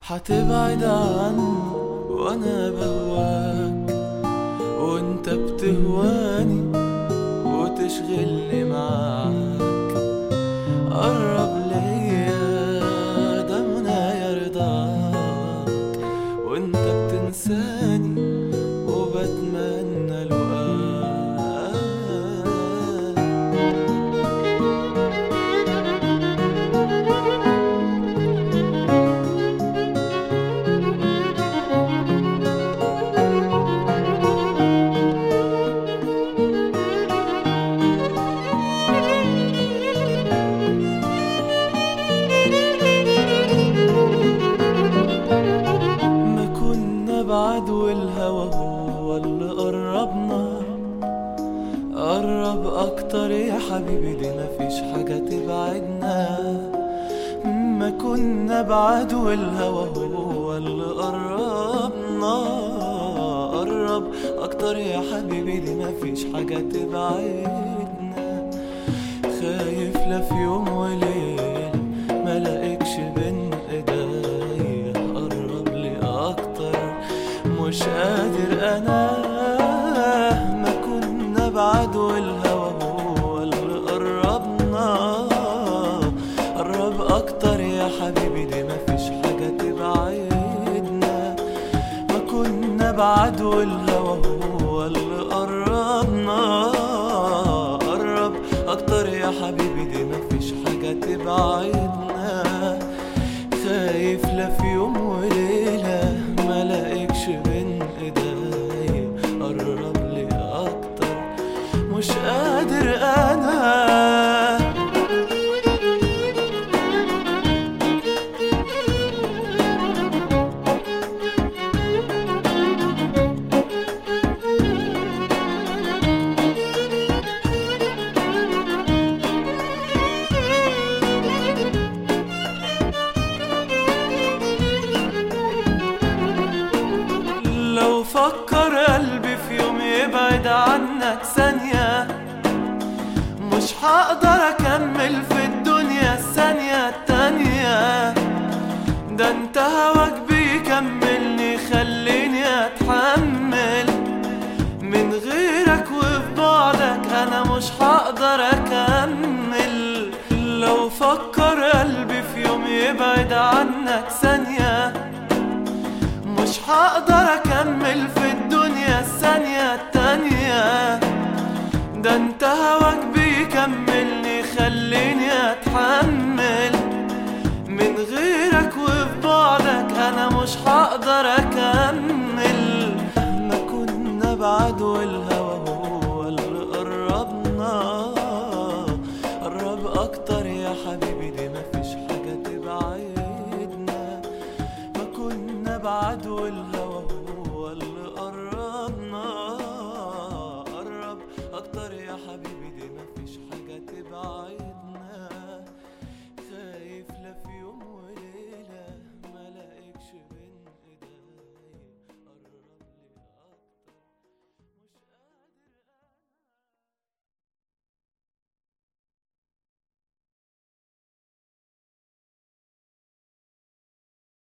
حتبعد عني وانا بهواك وانت بتهواني وتشغلني معاك قرب ليا ده منى يرضاك وانت بتنساني وبتمنى لقاك ما كنا بعد والهوى هو اللي قربنا قرب اكتر يا حبيبي دي مفيش حاجة تبعدنا ما كنا بعد والهوى هو اللي قربنا قرب اكتر يا حبيبي دي مفيش حاجة تبعدنا خايف لا في يوم وليل ما لاقيكش بين ايديا قرب لي اكتر مش قادر انا ما كنا بعد والهوى هو اللي قربنا قرب اكتر يا حبيبي دي مفيش حاجة تبعدنا ما كنا بعد والهوى هو اللي قربنا قرب اكتر يا حبيبي دي مفيش حاجة تبعدنا خايف لا في يوم وليلة ما لاقيكش بين ايديا قرب لي اكتر مش قادر انا لو فكر قلبي في يوم يبعد عنك ثانية مش هقدر أكمل في الدنيا الثانية التانية ده انت هواك بيكملني خليني أتحمل من غيرك وفي بعدك أنا مش هقدر أكمل لو فكر قلبي في يوم يبعد عنك ثانية مش هقدر اكمل في الدنيا الثانية التانية ده انت هواك بيكملني خليني اتحمل من غيرك وفي بعدك انا مش هقدر اكمل ما كنا بعد والهوى هو اللي قربنا قرب اكتر يا حبيبي دي مفيش حاجة تبعدنا ما كنا بعد والهوى هو اللي قربنا قرب اكتر يا حبيبي